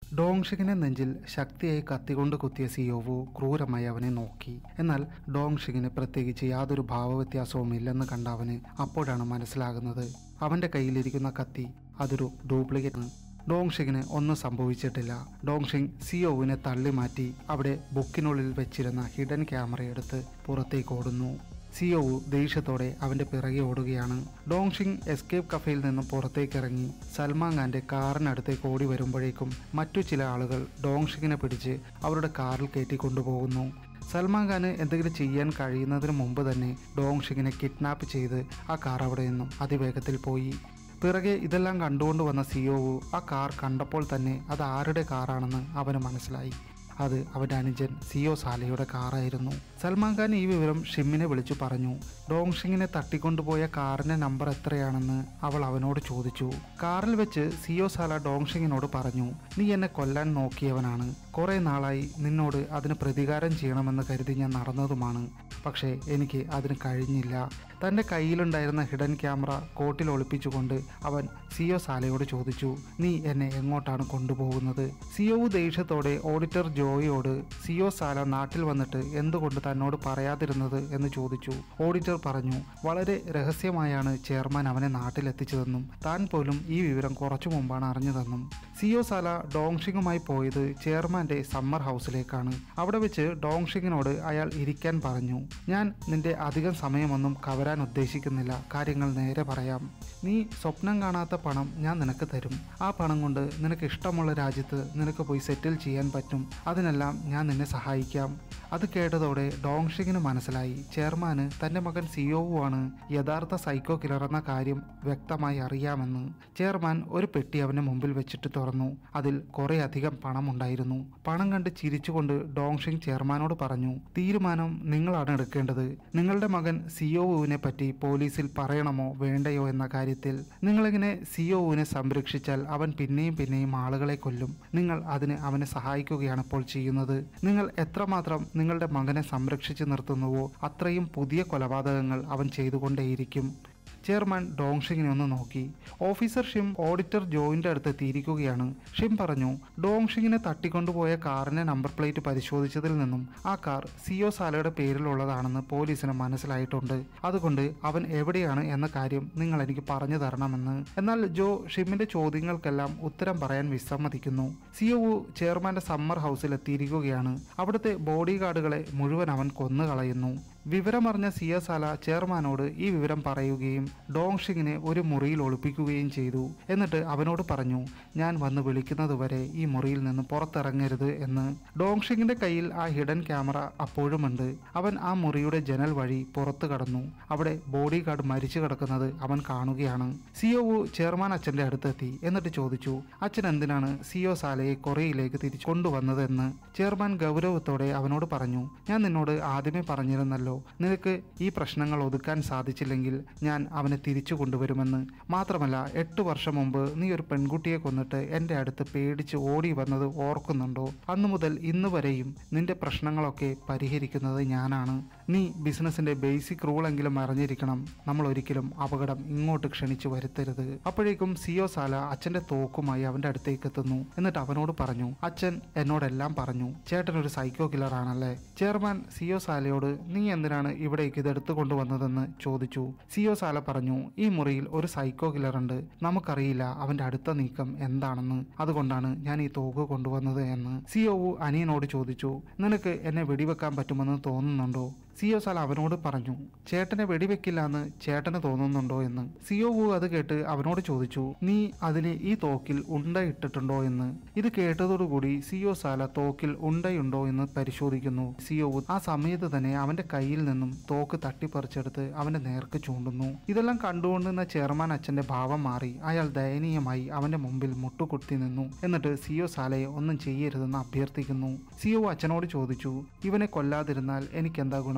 ഡോങ്ഷിങ്ങിനെ നെഞ്ചിൽ ശക്തിയായി കത്തികൊണ്ട് കുത്തിയ സിയോവു ക്രൂരമായി അവനെ നോക്കി എന്നാൽ ഡോങ്ഷിങ്ങിന് പ്രത്യേകിച്ച് യാതൊരു ഭാവവ്യത്യാസവും ഇല്ലെന്ന് കണ്ട അവന് അപ്പോഴാണ് മനസ്സിലാകുന്നത് അവന്റെ കയ്യിലിരിക്കുന്ന കത്തി അതൊരു ഡ്യൂപ്ലിക്കേറ്റ് ആണ് ഡോങ്ഷിങ്ങിന് ഒന്നും സംഭവിച്ചിട്ടില്ല ഡോങ്ഷിങ് സിയോവിനെ തള്ളി മാറ്റി അവിടെ ബുക്കിനുള്ളിൽ വെച്ചിരുന്ന ഹിഡൻ ക്യാമറ എടുത്ത് പുറത്തേക്ക് ഓടുന്നു സിയോവു ദേഷ്യത്തോടെ അവന്റെ പിറകെ ഓടുകയാണ് ഡോങ്ഷിങ് എസ്കേപ്പ് കഫയിൽ നിന്നും പുറത്തേക്ക് ഇറങ്ങി സൽമാൻ ഖാന്റെ കാറിനടുത്തേക്ക് ഓടി വരുമ്പോഴേക്കും മറ്റു ചില ആളുകൾ ഡോങ്ഷിങ്ങിനെ പിടിച്ച് അവരുടെ കാറിൽ കയറ്റി കൊണ്ടുപോകുന്നു സൽമാൻ ഖാന് എന്തെങ്കിലും ചെയ്യാൻ കഴിയുന്നതിന് മുമ്പ് തന്നെ ഡോങ്ഷിങ്ങിനെ കിഡ്നാപ്പ് ചെയ്ത് ആ കാർ അവിടെ നിന്നും അതിവേഗത്തിൽ പോയി പിറകെ ഇതെല്ലാം കണ്ടുകൊണ്ട് വന്ന സിയോവു ആ കാർ കണ്ടപ്പോൾ തന്നെ അത് ആരുടെ കാറാണെന്ന് അവന് മനസ്സിലായി അത് അവൻ്റെ അനുജൻ സിയോ സാലയുടെ കാറായിരുന്നു സൽമാൻ ഖാൻ ഈ വിവരം ഷിമ്മിനെ വിളിച്ചു പറഞ്ഞു ഡോങ്ഷിങ്ങിനെ തട്ടിക്കൊണ്ടുപോയ കാറിന്റെ നമ്പർ എത്രയാണെന്ന് അവൾ അവനോട് ചോദിച്ചു കാറിൽ വെച്ച് സിയോ സാല ഡോങ്ഷിങ്ങിനോട് പറഞ്ഞു നീ എന്നെ കൊല്ലാൻ നോക്കിയവനാണ് കുറെ നാളായി നിന്നോട് അതിന് പ്രതികാരം ചെയ്യണമെന്ന് കരുതി ഞാൻ നടന്നതുമാണ് പക്ഷേ എനിക്ക് അതിന് കഴിഞ്ഞില്ല തൻ്റെ കയ്യിലുണ്ടായിരുന്ന ഹിഡൻ ക്യാമറ കോട്ടിൽ ഒളിപ്പിച്ചുകൊണ്ട് അവൻ സിയോ സാലയോട് ചോദിച്ചു നീ എന്നെ എങ്ങോട്ടാണ് കൊണ്ടുപോകുന്നത് സിയോവ് ദേഷ്യത്തോടെ ഓഡിറ്റർ ജോയിയോട് സിയോ സാല നാട്ടിൽ വന്നിട്ട് എന്തുകൊണ്ട് തന്നോട് പറയാതിരുന്നത് എന്ന് ചോദിച്ചു ഓഡിറ്റർ പറഞ്ഞു വളരെ രഹസ്യമായാണ് ചെയർമാൻ അവനെ നാട്ടിലെത്തിച്ചതെന്നും താൻ പോലും ഈ വിവരം കുറച്ചു മുമ്പാണ് അറിഞ്ഞതെന്നും സിയോ സാല ഡോങ്ഷിങ്ങുമായി പോയത് ചെയർമാന്റെ സമ്മർ ഹൗസിലേക്കാണ് അവിടെ വെച്ച് ഡോങ്ഷിങ്ങിനോട് അയാൾ ഇരിക്കാൻ പറഞ്ഞു ഞാൻ നിന്റെ അധികം സമയമൊന്നും കവരാൻ ഉദ്ദേശിക്കുന്നില്ല കാര്യങ്ങൾ നേരെ പറയാം നീ സ്വപ്നം കാണാത്ത പണം ഞാൻ നിനക്ക് തരും ആ പണം കൊണ്ട് നിനക്ക് ഇഷ്ടമുള്ള രാജ്യത്ത് നിനക്ക് പോയി സെറ്റിൽ ചെയ്യാൻ പറ്റും അതിനെല്ലാം ഞാൻ നിന്നെ സഹായിക്കാം അത് കേട്ടതോടെ ഡോങ്ഷിങ്ങിന് മനസ്സിലായി ചെയർമാന് തന്റെ മകൻ സിയോവുമാണ് യഥാർത്ഥ സൈക്കോ കില്ലർ എന്ന കാര്യം വ്യക്തമായി അറിയാമെന്ന് ചെയർമാൻ ഒരു പെട്ടി അവന്റെ മുമ്പിൽ വെച്ചിട്ട് തുറന്നു അതിൽ കുറെ അധികം പണം ഉണ്ടായിരുന്നു പണം കണ്ട് ചിരിച്ചുകൊണ്ട് ഡോങ്ഷിങ് ചെയർമാനോട് പറഞ്ഞു തീരുമാനം നിങ്ങളാണ് എടുക്കേണ്ടത് നിങ്ങളുടെ മകൻ സിയോവുവിനെ പറ്റി പോലീസിൽ പറയണമോ വേണ്ടയോ എന്ന കാര്യത്തിൽ നിങ്ങളിങ്ങനെ സിയോവുവിനെ സംരക്ഷിച്ചാൽ അവൻ പിന്നെയും പിന്നെയും ആളുകളെ കൊല്ലും നിങ്ങൾ അതിന് അവനെ സഹായിക്കുകയാണ് ഇപ്പോൾ ചെയ്യുന്നത് നിങ്ങൾ എത്രമാത്രം നിങ്ങളുടെ മകനെ സംരക്ഷിച്ചു നിർത്തുന്നുവോ അത്രയും പുതിയ കൊലപാതകങ്ങൾ അവൻ ചെയ്തുകൊണ്ടേയിരിക്കും ചെയർമാൻ ഡോങ്ഷിങ്ങിനെ ഒന്ന് നോക്കി ഓഫീസർ ഷിം ഓഡിറ്റർ ജോയിന്റെ അടുത്ത് എത്തിയിരിക്കുകയാണ് ഷിം പറഞ്ഞു ഡോങ്ഷിങ്ങിനെ തട്ടിക്കൊണ്ടുപോയ കാറിന്റെ നമ്പർ പ്ലേറ്റ് പരിശോധിച്ചതിൽ നിന്നും ആ കാർ സിയോ സാലയുടെ പേരിലുള്ളതാണെന്ന് പോലീസിന് മനസ്സിലായിട്ടുണ്ട് അതുകൊണ്ട് അവൻ എവിടെയാണ് എന്ന കാര്യം നിങ്ങൾ എനിക്ക് പറഞ്ഞു തരണമെന്ന് എന്നാൽ ജോ ഷിമ്മിന്റെ ചോദ്യങ്ങൾക്കെല്ലാം ഉത്തരം പറയാൻ വിസമ്മതിക്കുന്നു സിയോവു ചെയർമാന്റെ സമ്മർ ഹൗസിൽ എത്തിയിരിക്കുകയാണ് അവിടുത്തെ ബോഡി ഗാർഡുകളെ മുഴുവൻ അവൻ കൊന്നുകളയുന്നു വിവരമറിഞ്ഞ സിയസാല ചെയർമാനോട് ഈ വിവരം പറയുകയും ഡോങ്ഷിങ്ങിനെ ഒരു മുറിയിൽ ഒളിപ്പിക്കുകയും ചെയ്തു എന്നിട്ട് അവനോട് പറഞ്ഞു ഞാൻ വന്ന് വിളിക്കുന്നത് വരെ ഈ മുറിയിൽ നിന്ന് പുറത്തിറങ്ങരുത് എന്ന് ഡോങ്ഷിങ്ങിന്റെ കയ്യിൽ ആ ഹിഡൻ ക്യാമറ അപ്പോഴുമുണ്ട് അവൻ ആ മുറിയുടെ ജനൽ വഴി പുറത്തു കടന്നു അവിടെ ബോഡി ഗാർഡ് മരിച്ചു കിടക്കുന്നത് അവൻ കാണുകയാണ് സിയോവു ചെയർമാൻ അച്ഛന്റെ അടുത്തെത്തി എന്നിട്ട് ചോദിച്ചു അച്ഛൻ എന്തിനാണ് സിയോ സാലയെ കൊറിയയിലേക്ക് തിരിച്ചു കൊണ്ടുവന്നതെന്ന് ചെയർമാൻ ഗൗരവത്തോടെ അവനോട് പറഞ്ഞു ഞാൻ നിന്നോട് ആദ്യമേ പറഞ്ഞിരുന്നല്ലോ നിനക്ക് ഈ പ്രശ്നങ്ങൾ ഒതുക്കാൻ സാധിച്ചില്ലെങ്കിൽ ഞാൻ അവനെ തിരിച്ചു കൊണ്ടുവരുമെന്ന് മാത്രമല്ല എട്ട് വർഷം മുമ്പ് നീ ഒരു പെൺകുട്ടിയെ കൊന്നിട്ട് എൻ്റെ അടുത്ത് പേടിച്ച് ഓടി വന്നത് ഓർക്കുന്നുണ്ടോ അന്നു മുതൽ ഇന്ന് വരെയും നിന്റെ പ്രശ്നങ്ങളൊക്കെ പരിഹരിക്കുന്നത് ഞാനാണ് നീ ബിസിനസിന്റെ ബേസിക് റൂളെങ്കിലും അറിഞ്ഞിരിക്കണം നമ്മൾ ഒരിക്കലും അപകടം ഇങ്ങോട്ട് ക്ഷണിച്ചു വരുത്തരുത് അപ്പോഴേക്കും സിയോ സാല അച്ഛന്റെ തോക്കുമായി അവന്റെ അടുത്തേക്ക് എത്തുന്നു എന്നിട്ട് അവനോട് പറഞ്ഞു അച്ഛൻ എന്നോടെല്ലാം പറഞ്ഞു ചേട്ടൻ ഒരു സൈക്കോ കില്ലർ ആണല്ലേ ചെയർമാൻ സിയോ സാലയോട് നീ എന്തിനാണ് ഇവിടേക്ക് ഇതെടുത്തു കൊണ്ടുവന്നതെന്ന് ചോദിച്ചു സിയോ സാല പറഞ്ഞു ഈ മുറിയിൽ ഒരു സൈക്കോ കില്ലർ ഉണ്ട് നമുക്കറിയില്ല അവന്റെ അടുത്ത നീക്കം എന്താണെന്ന് അതുകൊണ്ടാണ് ഞാൻ ഈ തോക്ക് കൊണ്ടുവന്നത് എന്ന് സിയോവു അനിയനോട് ചോദിച്ചു നിനക്ക് എന്നെ വെടിവെക്കാൻ പറ്റുമെന്ന് തോന്നുന്നുണ്ടോ സിയോ സാല അവനോട് പറഞ്ഞു ചേട്ടനെ വെടിവെക്കില്ല എന്ന് ചേട്ടന് തോന്നുന്നുണ്ടോ എന്ന് സിയോവു അത് കേട്ട് അവനോട് ചോദിച്ചു നീ അതിന് ഈ തോക്കിൽ ഉണ്ട ഇട്ടിട്ടുണ്ടോ എന്ന് ഇത് കേട്ടതോടുകൂടി സിയോ സാല തോക്കിൽ ഉണ്ടയുണ്ടോ എന്ന് പരിശോധിക്കുന്നു സിയോവു ആ സമയത്ത് തന്നെ അവന്റെ കയ്യിൽ നിന്നും തോക്ക് തട്ടിപ്പറിച്ചെടുത്ത് അവന്റെ നേർക്ക് ചൂണ്ടുന്നു ഇതെല്ലാം കണ്ടുകൊണ്ടിരുന്ന ചെയർമാൻ അച്ഛന്റെ ഭാവം മാറി അയാൾ ദയനീയമായി അവന്റെ മുമ്പിൽ മുട്ടുകുത്തി നിന്നു എന്നിട്ട് സിയോ സാലയെ ഒന്നും ചെയ്യരുതെന്ന് അഭ്യർത്ഥിക്കുന്നു സിയോ അച്ഛനോട് ചോദിച്ചു ഇവനെ കൊല്ലാതിരുന്നാൽ എനിക്കെന്താ ഗുണമെന്ന്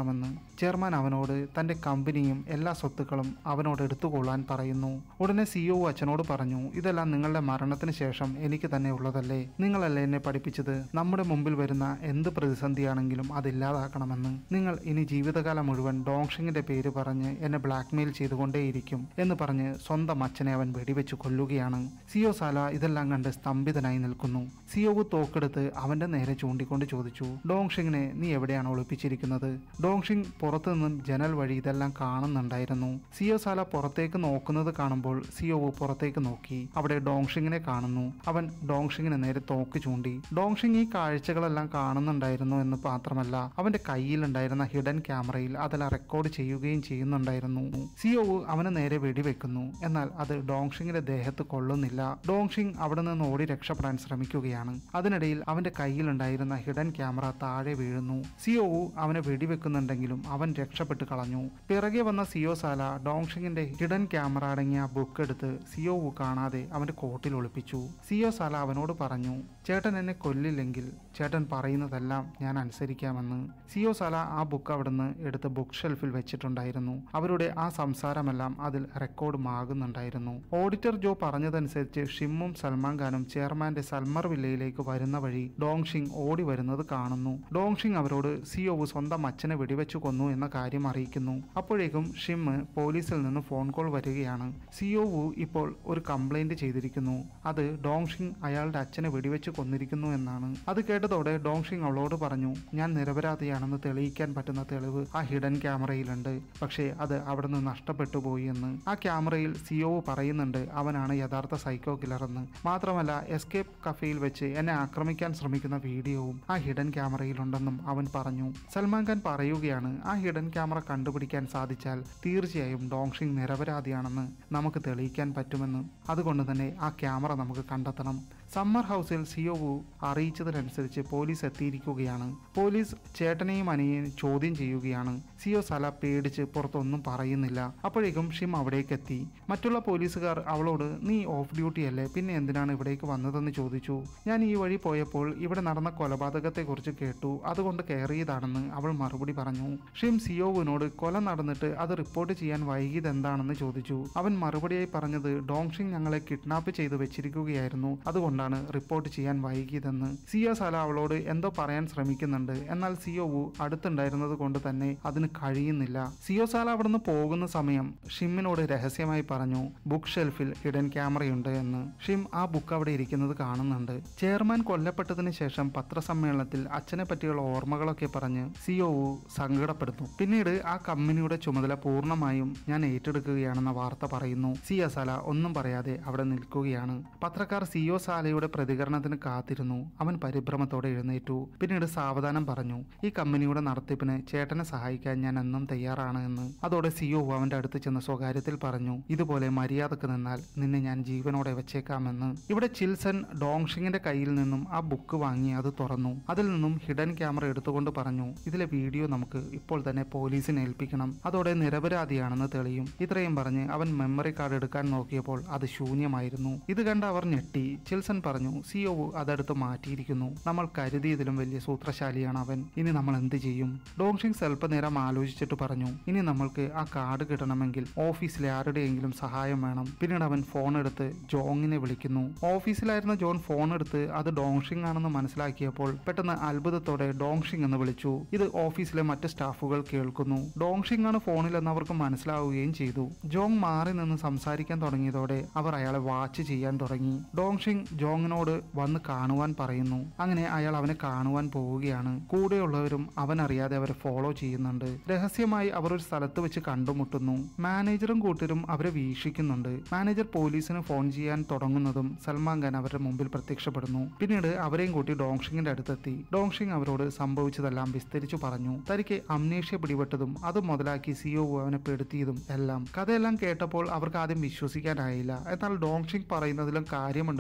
ചെയ്യാമെന്ന് ചെയർമാൻ അവനോട് തന്റെ കമ്പനിയും എല്ലാ സ്വത്തുക്കളും അവനോട് എടുത്തുകൊള്ളാൻ പറയുന്നു ഉടനെ സിഒ അച്ഛനോട് പറഞ്ഞു ഇതെല്ലാം നിങ്ങളുടെ മരണത്തിന് ശേഷം എനിക്ക് തന്നെ ഉള്ളതല്ലേ നിങ്ങളല്ലേ എന്നെ പഠിപ്പിച്ചത് നമ്മുടെ മുമ്പിൽ വരുന്ന എന്ത് പ്രതിസന്ധിയാണെങ്കിലും അതില്ലാതാക്കണമെന്ന് നിങ്ങൾ ഇനി ജീവിതകാലം മുഴുവൻ ഡോങ്ഷിങ്ങിന്റെ പേര് പറഞ്ഞ് എന്നെ ബ്ലാക്ക്മെയിൽ ചെയ്തുകൊണ്ടേയിരിക്കും എന്ന് പറഞ്ഞ് സ്വന്തം അച്ഛനെ അവൻ വെടിവെച്ച് കൊല്ലുകയാണ് സിഒ സാല ഇതെല്ലാം കണ്ട് സ്തംഭിതനായി നിൽക്കുന്നു സിഒവ് തോക്കെടുത്ത് അവന്റെ നേരെ ചൂണ്ടിക്കൊണ്ട് ചോദിച്ചു ഡോങ്ഷിങ്ങിനെ നീ എവിടെയാണ് ഒളിപ്പിച്ചിരിക്കുന്നത് ഡോങ്ഷിങ് പുറത്തു നിന്നും ജനൽ വഴി ഇതെല്ലാം കാണുന്നുണ്ടായിരുന്നു സിഒ സാല പുറത്തേക്ക് നോക്കുന്നത് കാണുമ്പോൾ സിഒവ് പുറത്തേക്ക് നോക്കി അവിടെ ഡോങ്ഷിങ്ങിനെ കാണുന്നു അവൻ ഡോങ്ഷിങ്ങിന് നേരെ തോക്ക് ചൂണ്ടി ഡോങ്ഷിങ് ഈ കാഴ്ചകളെല്ലാം കാണുന്നുണ്ടായിരുന്നു എന്ന് മാത്രമല്ല അവന്റെ കയ്യിലുണ്ടായിരുന്ന ഹിഡൻ ക്യാമറയിൽ അതെല്ലാം റെക്കോർഡ് ചെയ്യുകയും ചെയ്യുന്നുണ്ടായിരുന്നു സിഒവ് അവന് നേരെ വെടിവെക്കുന്നു എന്നാൽ അത് ഡോങ്ഷിങ്ങിന്റെ ദേഹത്ത് കൊള്ളുന്നില്ല ഡോങ്ഷിങ് അവിടെ നിന്ന് ഓടി രക്ഷപ്പെടാൻ ശ്രമിക്കുകയാണ് അതിനിടയിൽ അവന്റെ കയ്യിലുണ്ടായിരുന്ന ഹിഡൻ ക്യാമറ താഴെ വീഴുന്നു സിഒവു അവനെ വെടിവെക്കുന്നുണ്ടെങ്കിലും അവൻ രക്ഷപ്പെട്ട് കളഞ്ഞു പിറകെ വന്ന സിഒ സാല ഡോങ്ഷിങ്ങിന്റെ ഹിഡൻ ക്യാമറ അടങ്ങിയ ബുക്ക് എടുത്ത് സിഒവു കാണാതെ അവന്റെ കോട്ടിൽ ഒളിപ്പിച്ചു സിഒ സാല അവനോട് പറഞ്ഞു ചേട്ടൻ എന്നെ കൊല്ലില്ലെങ്കിൽ ചേട്ടൻ പറയുന്നതെല്ലാം ഞാൻ അനുസരിക്കാമെന്ന് സിഒ സാല ആ ബുക്ക് അവിടുന്ന് എടുത്ത് ബുക്ക് ഷെൽഫിൽ വെച്ചിട്ടുണ്ടായിരുന്നു അവരുടെ ആ സംസാരമെല്ലാം അതിൽ റെക്കോർഡുമാകുന്നുണ്ടായിരുന്നു ഓഡിറ്റർ ജോ പറഞ്ഞതനുസരിച്ച് ഷിമ്മും സൽമാൻ ഖാനും ചെയർമാന്റെ സൽമർ വില്ലയിലേക്ക് വരുന്ന വഴി ഡോങ്ഷിങ് ഓടി വരുന്നത് കാണുന്നു ഡോങ്ഷിങ് അവരോട് സിഒവ് സ്വന്തം അച്ഛനെ വെടിവെച്ചു കൊന്നു എന്ന കാര്യം അറിയിക്കുന്നു അപ്പോഴേക്കും ഷിമ്മ് പോലീസിൽ നിന്ന് ഫോൺ കോൾ വരികയാണ് സിഒവു ഇപ്പോൾ ഒരു കംപ്ലൈന്റ് ചെയ്തിരിക്കുന്നു അത് ഡോങ്ഷിങ് അയാളുടെ അച്ഛനെ വെടിവെച്ച് കൊന്നിരിക്കുന്നു എന്നാണ് അത് കേട്ടതോടെ ഡോങ്ഷിങ് അവളോട് പറഞ്ഞു ഞാൻ നിരപരാധിയാണെന്ന് തെളിയിക്കാൻ പറ്റുന്ന തെളിവ് ആ ഹിഡൻ ക്യാമറയിലുണ്ട് പക്ഷേ അത് അവിടെ നിന്ന് നഷ്ടപ്പെട്ടു പോയി എന്ന് ആ ക്യാമറയിൽ സിഒ പറയുന്നുണ്ട് അവനാണ് യഥാർത്ഥ സൈക്കോ കില്ലർ എന്ന് മാത്രമല്ല എസ്കേപ്പ് കഫേയിൽ വെച്ച് എന്നെ ആക്രമിക്കാൻ ശ്രമിക്കുന്ന വീഡിയോവും ആ ഹിഡൻ ക്യാമറയിലുണ്ടെന്നും അവൻ പറഞ്ഞു സൽമാൻ ഖാൻ പറയുകയാണ് ആ ഹിഡൻ ക്യാമറ കണ്ടുപിടിക്കാൻ സാധിച്ചാൽ തീർച്ചയായും ഡോങ്ഷിങ് നിരപരാധിയാണെന്ന് നമുക്ക് തെളിയിക്കാൻ പറ്റുമെന്ന് അതുകൊണ്ട് തന്നെ ആ ക്യാമറ നമുക്ക് കണ്ടെത്തണം സമ്മർ ഹൗസിൽ സിഒവു അറിയിച്ചതിനനുസരിച്ച് പോലീസ് എത്തിയിരിക്കുകയാണ് പോലീസ് ചേട്ടനെയും അനിയെയും ചോദ്യം ചെയ്യുകയാണ് സിഒ സല പേടിച്ച് പുറത്തൊന്നും പറയുന്നില്ല അപ്പോഴേക്കും ഷിം അവിടേക്ക് എത്തി മറ്റുള്ള പോലീസുകാർ അവളോട് നീ ഓഫ് ഡ്യൂട്ടി അല്ലേ പിന്നെ എന്തിനാണ് ഇവിടേക്ക് വന്നതെന്ന് ചോദിച്ചു ഞാൻ ഈ വഴി പോയപ്പോൾ ഇവിടെ നടന്ന കൊലപാതകത്തെക്കുറിച്ച് കേട്ടു അതുകൊണ്ട് കയറിയതാണെന്ന് അവൾ മറുപടി പറഞ്ഞു ഷിം സിഒവിനോട് കൊല നടന്നിട്ട് അത് റിപ്പോർട്ട് ചെയ്യാൻ വൈകിയത് എന്താണെന്ന് ചോദിച്ചു അവൻ മറുപടിയായി പറഞ്ഞത് ഡോങ്ഷിങ് ഞങ്ങളെ കിഡ്നാപ്പ് ചെയ്ത് വെച്ചിരിക്കുകയായിരുന്നു അതുകൊണ്ടാണ് റിപ്പോർട്ട് ചെയ്യാൻ വൈകിയതെന്ന് സിഒ സല അവളോട് എന്തോ പറയാൻ ശ്രമിക്കുന്നുണ്ട് എന്നാൽ സിഒവു അടുത്തുണ്ടായിരുന്നത് കൊണ്ട് തന്നെ അതിന് കഴിയുന്നില്ല സിഒ സാല അവിടുന്ന് പോകുന്ന സമയം ഷിമ്മിനോട് രഹസ്യമായി പറഞ്ഞു ബുക്ക് ഷെൽഫിൽ ഹിഡൻ ക്യാമറയുണ്ട് എന്ന് ഷിം ആ ബുക്ക് അവിടെ ഇരിക്കുന്നത് കാണുന്നുണ്ട് ചെയർമാൻ കൊല്ലപ്പെട്ടതിന് ശേഷം പത്രസമ്മേളനത്തിൽ അച്ഛനെ പറ്റിയുള്ള ഓർമ്മകളൊക്കെ പറഞ്ഞ് സിഒവു സങ്കടപ്പെടുന്നു പിന്നീട് ആ കമ്പനിയുടെ ചുമതല പൂർണ്ണമായും ഞാൻ ഏറ്റെടുക്കുകയാണെന്ന വാർത്ത പറയുന്നു സിയ സാല ഒന്നും പറയാതെ അവിടെ നിൽക്കുകയാണ് പത്രക്കാർ സിഒ സാലയുടെ പ്രതികരണത്തിന് കാത്തിരുന്നു അവൻ പരിഭ്രമത്തോടെ എഴുന്നേറ്റു പിന്നീട് സാവധാനം പറഞ്ഞു ഈ കമ്പനിയുടെ നടത്തിപ്പിന് ചേട്ടനെ സഹായിക്കാൻ ഞാൻ എന്നും തയ്യാറാണ് എന്ന് അതോടെ സിഒ അവന്റെ അടുത്ത് ചെന്ന് സ്വകാര്യത്തിൽ പറഞ്ഞു ഇതുപോലെ മര്യാദക്ക് നിന്നാൽ നിന്നെ ഞാൻ ജീവനോടെ വെച്ചേക്കാമെന്ന് ഇവിടെ ചിൽസൺ ഡോങ്ഷിങ്ങിന്റെ കയ്യിൽ നിന്നും ആ ബുക്ക് വാങ്ങി അത് തുറന്നു അതിൽ നിന്നും ഹിഡൻ ക്യാമറ എടുത്തുകൊണ്ട് പറഞ്ഞു ഇതിലെ വീഡിയോ നമുക്ക് ഇപ്പോൾ തന്നെ പോലീസിനെ ഏൽപ്പിക്കണം അതോടെ നിരപരാധിയാണെന്ന് തെളിയും ഇത്രയും പറഞ്ഞ് അവൻ മെമ്മറി കാർഡ് എടുക്കാൻ നോക്കിയപ്പോൾ അത് ശൂന്യമായിരുന്നു ഇത് കണ്ട് അവർ ഞെട്ടി ചിൽസൺ പറഞ്ഞു സിഒ അതെടുത്ത് മാറ്റിയിരിക്കുന്നു നമ്മൾ കരുതിയതിലും വലിയ സൂത്രശാലിയാണ് അവൻ ഇനി നമ്മൾ എന്ത് ചെയ്യും ഡോങ്ഷിങ് സ്വല്പനേരം ആലോചിച്ചിട്ട് പറഞ്ഞു ഇനി നമ്മൾക്ക് ആ കാർഡ് കിട്ടണമെങ്കിൽ ഓഫീസിലെ ആരുടെയെങ്കിലും സഹായം വേണം പിന്നീട് അവൻ ഫോൺ എടുത്ത് ജോങ്ങിനെ വിളിക്കുന്നു ഓഫീസിലായിരുന്ന ജോൺ ഫോൺ എടുത്ത് അത് ഡോങ്ഷിങ് ആണെന്ന് മനസ്സിലാക്കിയപ്പോൾ പെട്ടെന്ന് അത്ഭുതത്തോടെ ഡോങ്ഷിങ് എന്ന് വിളിച്ചു ഇത് ഓഫീസിലെ മറ്റ് സ്റ്റാഫുകൾ കേൾക്കുന്നു ഡോങ്ഷിങ് ആണ് ഫോണിലെന്ന് അവർക്ക് മനസ്സിലാവുകയും ചെയ്തു ജോങ് മാറി നിന്ന് സംസാരിക്കാൻ തുടങ്ങിയതോടെ അവർ അയാളെ വാച്ച് ചെയ്യാൻ തുടങ്ങി ഡോങ്ഷിങ് ജോങ്ങിനോട് വന്ന് കാണുവാൻ പറയുന്നു അങ്ങനെ അയാൾ അവനെ കാണുവാൻ പോവുകയാണ് കൂടെയുള്ളവരും അവൻ അറിയാതെ അവരെ ഫോളോ ചെയ്യുന്നുണ്ട് രഹസ്യമായി അവർ ഒരു സ്ഥലത്ത് വെച്ച് കണ്ടുമുട്ടുന്നു മാനേജറും കൂട്ടരും അവരെ വീക്ഷിക്കുന്നുണ്ട് മാനേജർ പോലീസിന് ഫോൺ ചെയ്യാൻ തുടങ്ങുന്നതും സൽമാൻ ഖാൻ അവരുടെ മുമ്പിൽ പ്രത്യക്ഷപ്പെടുന്നു പിന്നീട് അവരെയും കൂട്ടി ഡോങ്ഷിങ്ങിന്റെ അടുത്തെത്തി ഡോങ്ഷിങ് അവരോട് സംഭവിച്ചതെല്ലാം വിസ്തരിച്ചു പറഞ്ഞു തനിക്ക് അമ്നേഷ്യ പിടിപെട്ടതും അത് മുതലാക്കി സിഒ അവനെ പെടുത്തിയതും എല്ലാം കഥയെല്ലാം കേട്ടപ്പോൾ അവർക്ക് ആദ്യം വിശ്വസിക്കാനായില്ല എന്നാൽ ഡോങ്ഷിങ് പറയുന്നതിലും കാര്യമുണ്ടെന്ന് പിന്നീട്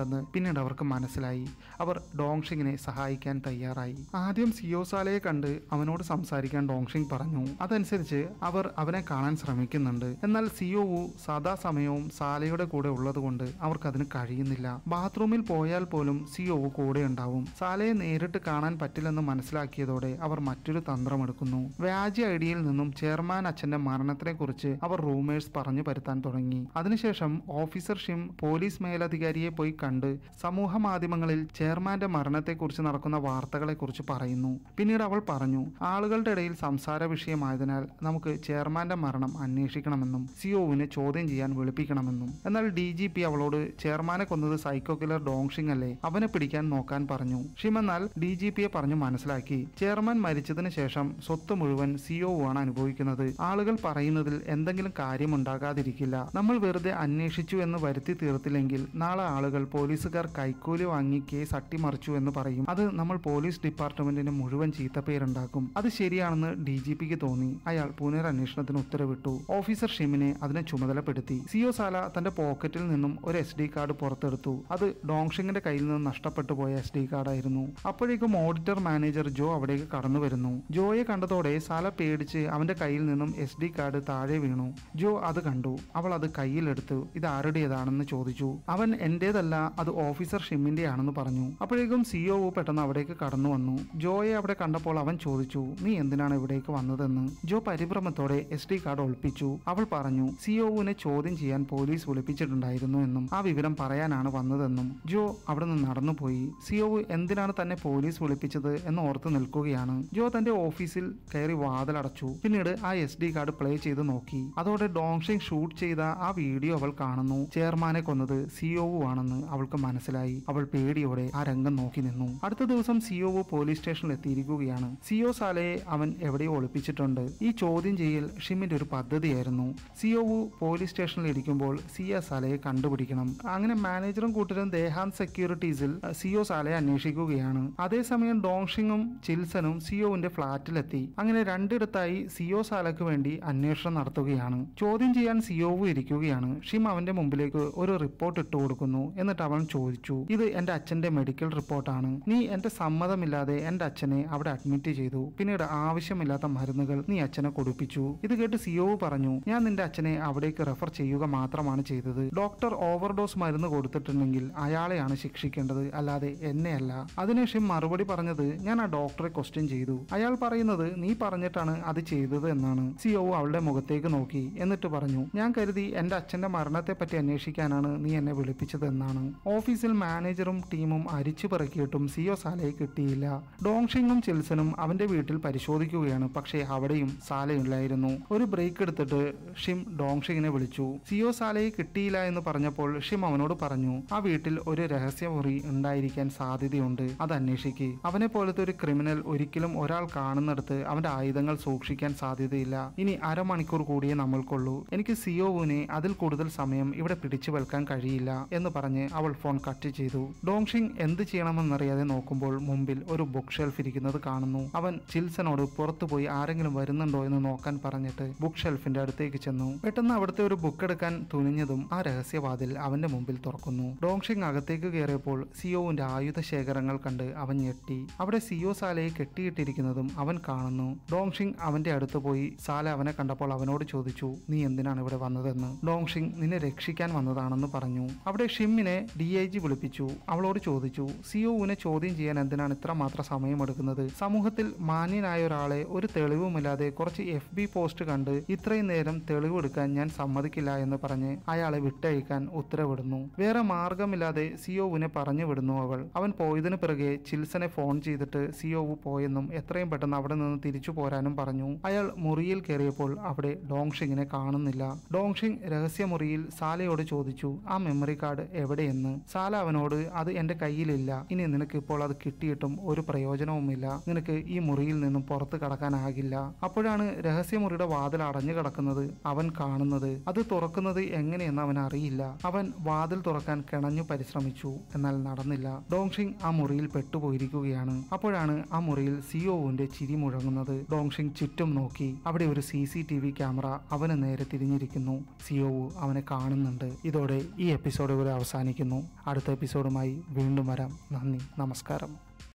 പിന്നീട് അവർക്ക് മനസ്സിലായി അവർ ഡോങ്ഷിങ്ങിനെ സഹായിക്കാൻ തയ്യാറായി ആദ്യം സിയോസാലയെ കണ്ട് അവനോട് സംസാരിക്കാൻ ഡോങ്ഷിങ് പറഞ്ഞു അതനുസരിച്ച് അവർ അവനെ കാണാൻ ശ്രമിക്കുന്നുണ്ട് എന്നാൽ സിയോവു സദാസമയവും സാലയുടെ കൂടെ ഉള്ളതുകൊണ്ട് അവർക്കതിന് കഴിയുന്നില്ല ബാത്റൂമിൽ പോയാൽ പോലും സിയോവു കൂടെ ഉണ്ടാവും സാലയെ നേരിട്ട് കാണാൻ പറ്റില്ലെന്ന് മനസ്സിലാക്കിയതോടെ അവർ മറ്റൊരു തന്ത്രമെടുക്കുന്നു വ്യാജ ഐഡിയയിൽ നിന്നും ചെയർമാൻ അച്ഛന്റെ മരണത്തെക്കുറിച്ച് അവർ റൂമേഴ്സ് പറഞ്ഞു പരുത്താൻ തുടങ്ങി അതിനുശേഷം ഓഫീസർ ഷിം പോലീസ് മേലധികാരിയെ പോയി കണ്ട് സമൂഹ മാധ്യമങ്ങളിൽ ചെയർമാന്റെ മരണത്തെക്കുറിച്ച് നടക്കുന്ന വാർത്തകളെക്കുറിച്ച് പറയുന്നു പിന്നീട് അവൾ പറഞ്ഞു ആളുകളുടെ ഇടയിൽ സംസാര വിഷയമായതിനാൽ നമുക്ക് ചെയർമാന്റെ മരണം അന്വേഷിക്കണമെന്നും സിഒവിനെ ചോദ്യം ചെയ്യാൻ വിളിപ്പിക്കണമെന്നും എന്നാൽ ഡി ജി പി അവളോട് ചെയർമാനെ കൊന്നത് സൈക്കോ കില്ലർ ഡോങ്ഷിങ് അല്ലേ അവനെ പിടിക്കാൻ നോക്കാൻ പറഞ്ഞു ഷിം എന്നാൽ ഡി ജി പിയെ പറഞ്ഞു മനസ്സിലാക്കി ചെയർമാൻ മരിച്ചതിന് ശേഷം സ്വത്ത് മുഴുവൻ സിഒ ആണ് അനുഭവിക്കുന്നത് ആളുകൾ പറയുന്നതിൽ എന്തെങ്കിലും കാര്യമുണ്ടാകാതിരിക്കില്ല നമ്മൾ വെറുതെ അന്വേഷിച്ചു എന്ന് വരുത്തി തീർത്തില്ലെങ്കിൽ നാളെ ആളുകൾ പോലീസുകാർ കൈക്കൂലി വാങ്ങി കേസ് അട്ടിമറിച്ചു എന്ന് പറയും അത് നമ്മൾ പോലീസ് ഡിപ്പാർട്ട്മെന്റിന് മുഴുവൻ ചീത്തപ്പേരുണ്ടാക്കും അത് ശരിയാണെന്ന് ഡി ജി പിക്ക് തോന്നി അയാൾ പുനരന്വേഷണത്തിന് ഉത്തരവിട്ടു ഓഫീസർ ഷിമിനെ അതിനെ ചുമതലപ്പെടുത്തി സിഒ സാല തന്റെ പോക്കറ്റിൽ നിന്നും ഒരു എസ് ഡി കാർഡ് പുറത്തെടുത്തു അത് ഡോങ്ഷിങ്ങിന്റെ കയ്യിൽ നിന്ന് നഷ്ടപ്പെട്ടു പോയ എസ് ഡി കാർഡായിരുന്നു അപ്പോഴേക്കും ഓഡിറ്റർ മാനേജർ ജോ അവിടേക്ക് കടന്നു വരുന്നു ജോയെ കണ്ടതോടെ സാല പേടിച്ച് അവന്റെ കയ്യിൽ നിന്നും എസ് ഡി കാർഡ് താഴെ വീണു ജോ അത് കണ്ടു അവൾ അത് കയ്യിലെടുത്തു ഇത് ആരുടേതാണെന്ന് ചോദിച്ചു അവൻ എന്റേതല്ല അത് ഓഫീസർ ഷിമ്മിന്റെ ആണെന്ന് പറഞ്ഞു അപ്പോഴേക്കും സിഒ പെട്ടെന്ന് അവിടേക്ക് കടന്നു വന്നു ജോയെ അവിടെ കണ്ടപ്പോൾ അവൻ ചോദിച്ചു നീ എന്തിനാണ് ഇവിടേക്ക് വന്നതെന്ന് ജോ പരിഭ്രമത്തോടെ എസ് ഡി കാർഡ് ഒളിപ്പിച്ചു അവൾ പറഞ്ഞു സിഒവിനെ ചോദ്യം ചെയ്യാൻ പോലീസ് വിളിപ്പിച്ചിട്ടുണ്ടായിരുന്നു എന്നും ആ വിവരം പറയാനാണ് വന്നതെന്നും ജോ അവിടെ നിന്ന് നടന്നുപോയി സിഒ എന്തിനാണ് തന്നെ പോലീസ് വിളിപ്പിച്ചത് എന്ന് ഓർത്ത് നിൽക്കുകയാണ് ജോ തന്റെ ഓഫീസിൽ കയറി വാതിലടച്ചു പിന്നീട് ആ എസ് ഡി കാർഡ് പ്ലേ ചെയ്ത് നോക്കി അതോടെ ഡോങ്ഷിങ് ഷൂട്ട് ചെയ്ത ആ വീഡിയോ അവൾ കാണുന്നു ചെയർമാനെ കൊന്നത് സിഒവു ആണെന്ന് അവൾക്ക് മനസ്സിലായി അവൾ പേടിയോടെ ആ രംഗം നോക്കി നിന്നു അടുത്ത ദിവസം സിഒവു പോലീസ് സ്റ്റേഷനിൽ എത്തിയിരിക്കുകയാണ് സിഒ സാലയെ അവൻ എവിടെയോ ഒളിപ്പിച്ചിട്ടുണ്ട് ഈ ചോദ്യം ചെയ്യൽ ഷിമിന്റെ ഒരു പദ്ധതിയായിരുന്നു സിഒവു പോലീസ് സ്റ്റേഷനിൽ ഇരിക്കുമ്പോൾ സിയ സാലയെ കണ്ടുപിടിക്കണം അങ്ങനെ മാനേജറും കൂട്ടരും ദേഹാന്ത് സെക്യൂരിറ്റീസിൽ സിഒ സാലയെ അന്വേഷിക്കുകയാണ് അതേസമയം ഡോങ്ഷിങ്ങും ചിൽസനും സിഒവിന്റെ ഫ്ളാറ്റിലെത്തി അങ്ങനെ രണ്ടിടത്തായി സിഒ സാലയ്ക്ക് വേണ്ടി അന്വേഷണം നടത്തുകയാണ് ചോദ്യം ചെയ്യാൻ സിഒവു ഇരിക്കുകയാണ് ഷിം അവന്റെ മുമ്പിലേക്ക് ഒരു റിപ്പോർട്ട് ഇട്ടു കൊടുക്കുന്നു എന്നിട്ട് അവൻ ചോദിച്ചു ഇത് എന്റെ അച്ഛന്റെ മെഡിക്കൽ റിപ്പോർട്ടാണ് നീ എന്റെ സമ്മതമില്ലാതെ എന്റെ അച്ഛനെ അവിടെ അഡ്മിറ്റ് ചെയ്തു പിന്നീട് ആവശ്യമില്ലാത്ത മരുന്നുകൾ നീ അച്ഛനെ കൊടുപ്പിച്ചു ഇത് കേട്ട് സിഒവു പറഞ്ഞു ഞാൻ നിന്റെ അച്ഛനെ അവിടേക്ക് റെഫർ ചെയ്യുക മാത്രമാണ് ചെയ്തത് ഡോക്ടർ ഓവർഡോസ് മരുന്ന് കൊടുത്തിട്ടുണ്ടെങ്കിൽ അയാളെയാണ് ശിക്ഷിക്കേണ്ടത് അല്ലാതെ എന്നെയല്ല അതിന് ഷിം മറുപടി പറഞ്ഞത് ഞാൻ ആ ഡോക്ടറെ ക്വസ്റ്റ്യൻ ചെയ്തു അയാൾ പറയുന്നത് നീ പറഞ്ഞിട്ടാണ് അത് ചെയ്തത് എന്നാണ് സിഒവു അവളുടെ മുഖത്തേക്ക് നോക്കി എന്നിട്ട് പറഞ്ഞു ഞാൻ കരുതി എന്റെ അച്ഛന്റെ മരണത്തെ പറ്റി അന്വേഷിക്കാനാണ് നീ എന്നെ വിളിപ്പിച്ചത് എന്നാണ് ഓഫീസിൽ മാനേജറും ടീമും അരിച്ചു പെറുക്കിയിട്ടും സിഒ സാലയെ കിട്ടിയില്ല ഡോങ്ഷിങ്ങും ചിൽസനും അവന്റെ വീട്ടിൽ പരിശോധിക്കുകയാണ് പക്ഷേ അവിടെയും സാലയില്ലായിരുന്നു ഒരു ബ്രേക്ക് എടുത്തിട്ട് ഷിം ഡോങ്ഷിങ്ങിനെ വിളിച്ചു സിഒ സാലയെ കിട്ടിയില്ല എന്ന് പറഞ്ഞപ്പോൾ ഷിം അവനോട് പറഞ്ഞു ആ വീട്ടിൽ ഒരു രഹസ്യമുറി ഉണ്ടായിരിക്കാൻ സാധ്യതയുണ്ട് അത് അന്വേഷിക്ക് അവനെ പോലത്തെ ഒരു ക്രിമിനൽ ഒരിക്കലും ഒരാൾ കാണുന്നിടത്ത് അവന്റെ ആയുധങ്ങൾ സൂക്ഷിക്കാൻ സാധ്യതയില്ല ഇനി അരമണിക്കൂർ കൂടിയേ നമ്മൾക്കുള്ളൂ എനിക്ക് സിഒവിനെ അതിൽ കൂടുതൽ സമയം ഇവിടെ പിടിച്ചു വെൽക്കാൻ കഴിയില്ല എന്ന് പറഞ്ഞ് അവൾ ഫോൺ കട്ട് ചെയ്തു ഡോങ്ഷിങ് എന്ത് ചെയ്യണമെന്നറിയാതെ നോക്കുമ്പോൾ മുമ്പിൽ ഒരു ബുക്ക് ഷെൽഫ് ഇരിക്കുന്നത് കാണുന്നു അവൻ ചിൽസനോട് പുറത്തു പോയി ആരെങ്കിലും വരുന്നുണ്ടോ എന്ന് നോക്കാൻ പറഞ്ഞിട്ട് ബുക്ക് ഷെൽഫിന്റെ അടുത്തേക്ക് ചെന്നു പെട്ടെന്ന് അവിടുത്തെ ഒരു ബുക്ക് എടുക്കാൻ തുനിഞ്ഞതും ആ രഹസ്യവാതിൽ അവന്റെ മുമ്പിൽ തുറക്കുന്നു ഡോങ്ഷിങ് അകത്തേക്ക് കയറിയപ്പോൾ സിഒവിന്റെ ആയുധ ശേഖരങ്ങൾ കണ്ട് അവൻ ഞെട്ടി അവിടെ സിഒ സാലയെ കെട്ടിയിട്ടിരിക്കുന്നതും അവൻ കാണുന്നു ഡോങ്ഷിങ് അവന്റെ അടുത്ത് പോയി സാല അവനെ കണ്ടപ്പോൾ അവനോട് ചോദിച്ചു നീ എന്തിനാണ് ഇവിടെ വന്നതെന്ന് ഡോങ്ഷിങ് നിന്നെ രക്ഷിക്കാൻ വന്നതാണെന്ന് പറഞ്ഞു അവിടെ ഷിമ്മിനെ ഡി ഐ ജി വിളിപ്പിച്ചു അവളോട് ചോദിച്ചു സിഒവിനെ ചോദ്യം ചെയ്യാൻ എന്തിനാണ് ഇത്ര മാത്രം സമയമെടുക്കുന്നത് സമൂഹത്തിൽ മാന്യനായ ഒരാളെ ഒരു തെളിവുമില്ലാതെ കുറച്ച് എഫ് ബി പോസ്റ്റ് കണ്ട് ഇത്രയും നേരം തെളിവെടുക്കാൻ ഞാൻ സമ്മതിക്കില്ല എന്ന് പറഞ്ഞ് അയാളെ വിട്ടയക്കാൻ ഉത്തരവിടുന്നു വേറെ മാർഗമില്ലാതെ സിഒവിനെ പറഞ്ഞു വിടുന്നു അവൾ അവൻ പോയതിനു പിറകെ ചിൽസനെ ഫോൺ ചെയ്തിട്ട് സിഒവു പോയെന്നും എത്രയും പെട്ടെന്ന് അവിടെ നിന്ന് തിരിച്ചു പോരാനും പറഞ്ഞു അയാൾ മുറിയിൽ കയറിയപ്പോൾ അവിടെ ഡോങ്ഷിങ്ങിനെ കാണുന്നില്ല ഡോങ്ഷിങ് രഹസ്യമുറിയിൽ സാലയോട് ചോദിച്ചു ആ മെമ്മറി കാർഡ് എവിടെയെന്ന് സാല അവനോട് അത് എന്റെ കയ്യിലില്ല ഇനി നിനക്ക് ഇപ്പോൾ അത് കിട്ടിയിട്ടും ഒരു പ്രയോജനവുമില്ല നിനക്ക് ഈ മുറിയിൽ നിന്നും പുറത്ത് കടക്കാനാകില്ല അപ്പോഴാണ് രഹസ്യമുറിയുടെ വാതിൽ അടഞ്ഞു കിടക്കുന്നത് അവൻ കാണുന്നത് അത് തുറക്കുന്നത് എങ്ങനെയെന്ന് അവൻ അറിയില്ല അവൻ വാതിൽ തുറക്കാൻ കിണഞ്ഞു പരിശ്രമിച്ചു എന്നാൽ നടന്നില്ല ഡോങ്ഷിങ് ആ മുറിയിൽ പെട്ടുപോയിരിക്കുകയാണ് അപ്പോഴാണ് ആ മുറിയിൽ സിഒവിന്റെ ചിരി മുഴങ്ങുന്നത് ഡോങ്ഷിങ് ചുറ്റും നോക്കി അവിടെ ഒരു C C T V camera അവന് നേരെ തിരിഞ്ഞിരിക്കുന്നു സിഒവു അവനെ കാണുന്നുണ്ട് ഇതോടെ ഈ എപ്പിസോഡ് ഇവിടെ അവസാനിക്കുന്നു അടുത്ത അടുത്ത എപ്പിസോഡുമായി വീണ്ടും വരാം നന്ദി നമസ്കാരം